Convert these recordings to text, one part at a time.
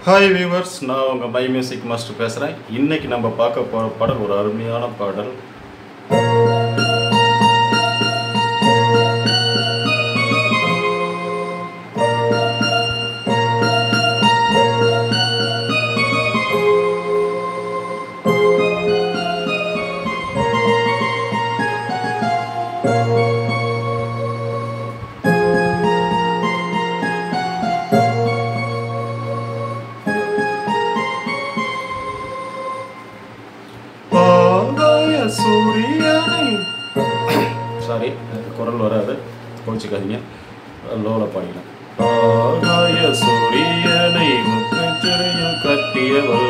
hi viewers நான் உங்கள் my music master பேசுகிறேன் இன்னைக்கு நம்ம பார்க்க போகிற பாடல் ஒரு அருமையான பாடல் ஆகாய சூரியனை சாரி குரல் வராது கோச்சிக்காதீங்க லோவில் பாடிக்கலாம் ஆகாய சூரியனை முற்றுச்சிறையில் கட்டியவள்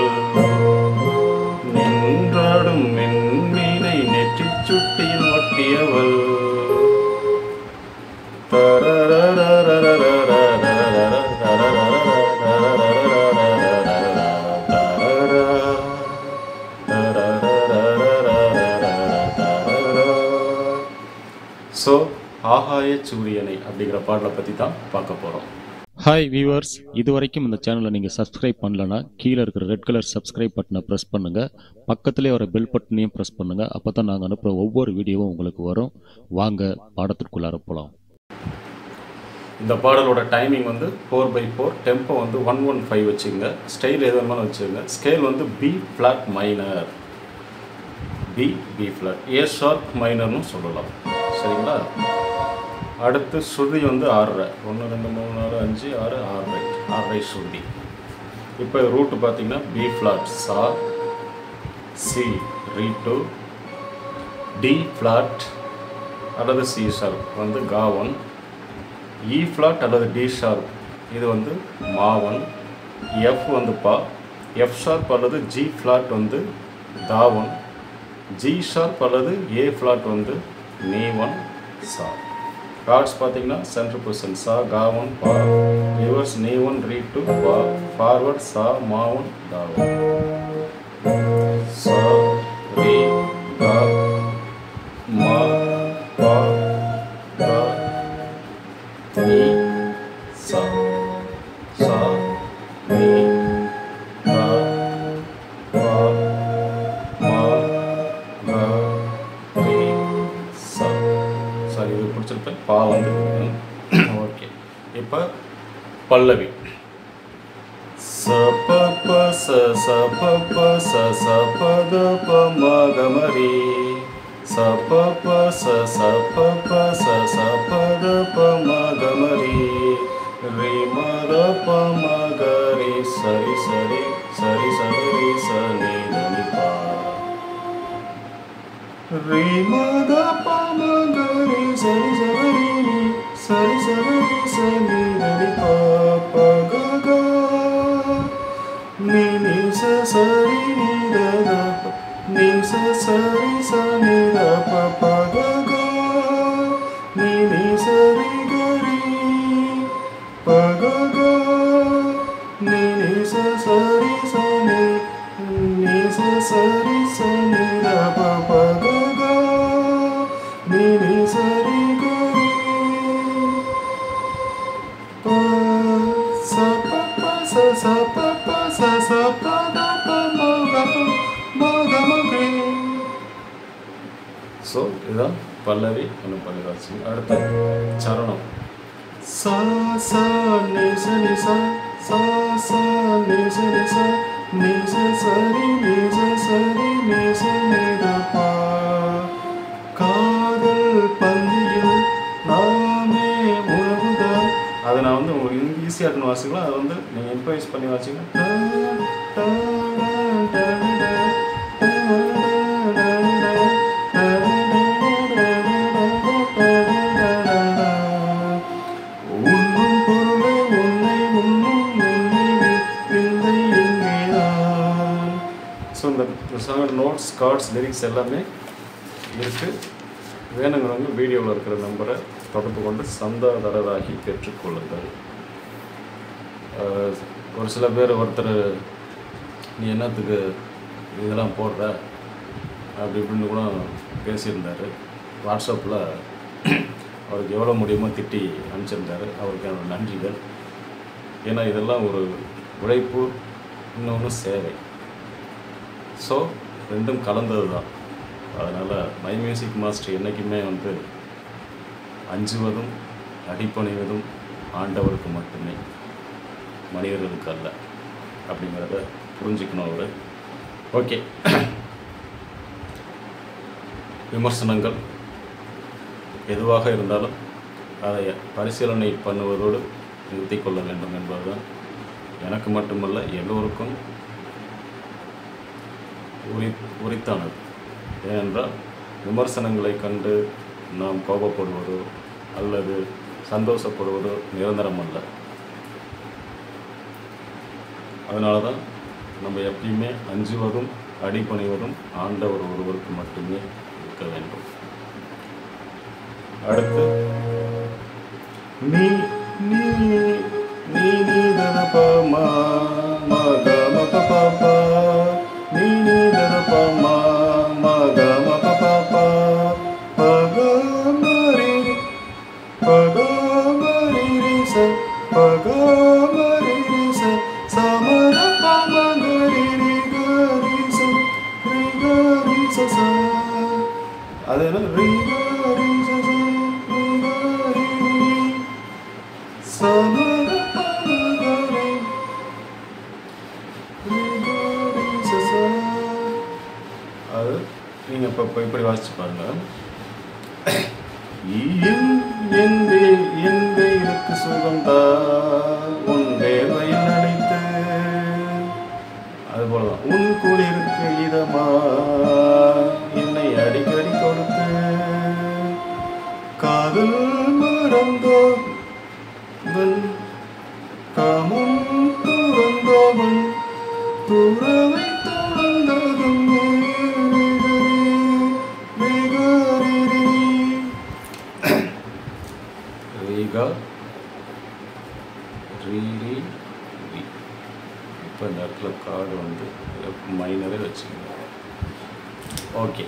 நின்றாடும் மின்மீனை நெற்றிச் சுட்டியில் ஒட்டியவள் ஸோ ஆகாய சூரியனை அப்படிங்கிற பாடலை பற்றி தான் பார்க்க போகிறோம் ஹாய் வியூவர்ஸ் இது வரைக்கும் இந்த சேனலை நீங்கள் சப்ஸ்கிரைப் பண்ணலனா கீழே இருக்கிற ரெட் கலர் சப்ஸ்கிரைப் பட்டனை ப்ரெஸ் பண்ணுங்கள் பக்கத்துலேயே வர பெல் பட்டனையும் ப்ரெஸ் பண்ணுங்கள் அப்போ தான் நாங்கள் அனுப்புகிற ஒவ்வொரு வீடியோவும் உங்களுக்கு வரும் வாங்க பாடத்திற்குள்ளார போகலாம் இந்த பாடலோட டைமிங் வந்து ஃபோர் பை ஃபோர் டெம்போ வந்து ஒன் ஒன் ஃபைவ் வச்சுங்க ஸ்டைல் எது வேணாலும் வச்சுங்க ஸ்கேல் வந்து B flat minor B B flat A sharp மைனர்னு சொல்லலாம் சரிங்களா அடுத்து ஸ்ருதி வந்து ஆறரை ஒன்று ரெண்டு மூணு நாலு அஞ்சு ஆறு ஆறரை ஆறரை ஸ்ருதி இப்போ ரூட்டு பார்த்தீங்கன்னா பி ஃப்ளாட் சா சி ரீ டூ டி ஃப்ளாட் அல்லது சி ஷார்ப் வந்து காவன் இ ஃப்ளாட் அல்லது டி ஷார்ப் இது வந்து மாவன் எஃப் வந்து பா எஃப் ஷார்ப் அல்லது ஜி ஃப்ளாட் வந்து தாவன் ஜி ஷார்ப் அல்லது ஏ ஃப்ளாட் வந்து நீவன் சா கார்ட்ஸ் பார்த்தீங்கன்னா சென்ட்ரல் பொசிஷன் சா காவன் பா ரிவர்ஸ் நீவன் ரீ டு பா ஃபார்வர்ட் சா மாவன் தாவன் சா ரீ கா மா பா கா நீ சா சா நீ கா பா மா கா நீ சா சாரி இது பிடிச்சிருப்பேன் பா வந்து ஓகே இப்போ பல்லவி ச ப ப ச ச ப ப ச ச ப த ப ம க ம ரி ச ப ப ச ச ப ப ச ச ப த ப ம க ம ரி ரி ம த ப ம க ரி சரி சரி சரி சரி ரி ச நி த நி பா ரி ம த ப ம க ரி சரி சரி ரி நி சரி சரி ரி ச நி த நி பா ப க க ni ni sa sa ri ni da da pa ni sa sa ri sa ni da pa pa ga ga ni ni sa ri ga ri pa ga ga ni ni sa sa ri sa ni ni sa sa ri sa ni da pa pa ga ga ni ni sa ri ga ri pa sa pa pa sa sa pa pa sa sa pa da pa ma ga pa ma ga ma gre so இதுதான் பல்லவி ஒன்று பல்லவாச்சு அடுத்து சரணம் சா சா நி ச நி சா சா சா நி ச நி சா நி ச ச ரி நி ச ச ரி நி ச நி த பா காதல் பந்தியில் நாமே உணவுதான் அதை நான் வந்து உங்களுக்கு ஈஸியாக இருக்கணும் வாசிக்கலாம் அதை வந்து நீங்கள் இம்ப்ரைஸ் பண்ணி வாசிங்கன்னா உண்ணும் பொருளே உன்னை உண்ணும் உன்னை விந்தை எங்கேதான் ஸோ இந்த சாங் நோட்ஸ் கார்ட்ஸ் லிரிக்ஸ் எல்லாமே இருக்குது வேணுங்கிறவங்க வீடியோவில் இருக்கிற நம்பரை தொடர்பு கொண்டு சந்தாதாரராகி பெற்றுக்கொள்ளுங்கள் அஹ், ஒரு சில பேர் ஒருத்தர் நீ என்னத்துக்கு இதெல்லாம் போடுற அப்படி இப்படின்னு கூட பேசியிருந்தார் வாட்ஸ்அப்பில் அவருக்கு எவ்வளோ முடியுமோ திட்டி அனுப்பிச்சிருந்தாரு அவருக்கு என்னோட நன்றிகள் ஏன்னா இதெல்லாம் ஒரு உழைப்பு இன்னொன்று சேவை ஸோ ரெண்டும் கலந்தது தான் அதனால் மை மியூசிக் மாஸ்டர் என்றைக்குமே வந்து அஞ்சுவதும் அடிப்பணிவதும் ஆண்டவருக்கு மட்டுமே மனிதர்களுக்கு அல்ல அப்படிங்கிறத புரிஞ்சுக்கணும் அவர் ஓகே விமர்சனங்கள் எதுவாக இருந்தாலும் அதை பரிசீலனை பண்ணுவதோடு நிறுத்திக் கொள்ள வேண்டும் என்பதுதான் எனக்கு மட்டுமல்ல எல்லோருக்கும் உரி உரித்தானது ஏனென்றால் விமர்சனங்களை கண்டு நாம் கோபப்படுவதோ அல்லது சந்தோஷப்படுவதோ நிரந்தரம் அல்ல அதனால தான் நம்ம எப்பயுமே அஞ்சுவதும் அடிபணிவதும் ஆண்டவர் ஒருவருக்கு மட்டுமே இருக்க வேண்டும் அடுத்து நீ நீ நீ நீ தன பமா மக மப பாப்பா நீ நீ தன பமா மக மப பாப்பா பக மரி பக மரி ரி ச பக மரி ரி ச சமர பம கரி ரி கரி ச ரி கரி ச ச அது என்ன ரி கரி ச ச ரி கரி ரி சமர பம கரி ரி கரி ச ச அது நீங்கள் இப்போ இப்போ இப்படி வாசிச்சு பாருங்க என் எங்கே எங்கே இருக்கு சுகந்தா உன் வேர்வையில் நனைத்து அது போலதான் உன் குளிருக்கு இதமா என்னை அடிக்கடி கொடுத்து காதல் மறந்தவன் காமம் துறந்தவன் துறவை துறந்ததும் ரீகா ரீ ரீ ரீ இப்போ இந்த இடத்துல கார்டு வந்து மைனரே வச்சுக்கோங்க ஓகே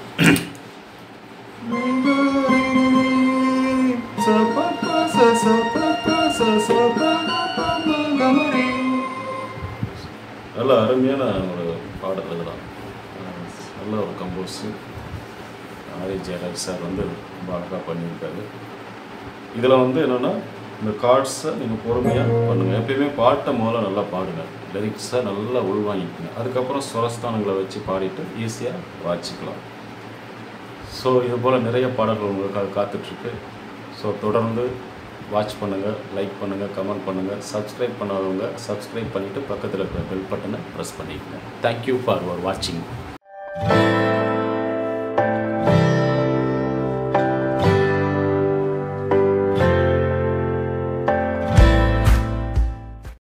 நல்ல அருமையான ஒரு பாடல் இதெல்லாம் நல்ல ஒரு கம்போஸு ஆரி ஜெயராஜ் சார் வந்து ரொம்ப அழகாக பண்ணியிருக்காரு இதில் வந்து என்னென்னா இந்த கார்ட்ஸை நீங்கள் பொறுமையாக பண்ணுங்கள் எப்பயுமே பாட்டை முதல்ல நல்லா பாடுங்க லிரிக்ஸை நல்லா உள்வாங்கிக்கங்க அதுக்கப்புறம் சுரஸ்தானங்களை வச்சு பாடிட்டு ஈஸியாக வாசிக்கலாம் ஸோ இது போல் நிறைய பாடல்கள் உங்களுக்காக காத்துட்ருக்கு ஸோ தொடர்ந்து வாட்ச் பண்ணுங்கள் லைக் பண்ணுங்கள் கமெண்ட் பண்ணுங்கள் சப்ஸ்கிரைப் பண்ணாதவங்க சப்ஸ்கிரைப் பண்ணிவிட்டு பக்கத்தில் இருக்கிற பெல் பட்டனை ப்ரெஸ் பண்ணிக்கங்க தேங்க்யூ ஃபார் யுவர் வாட்சிங்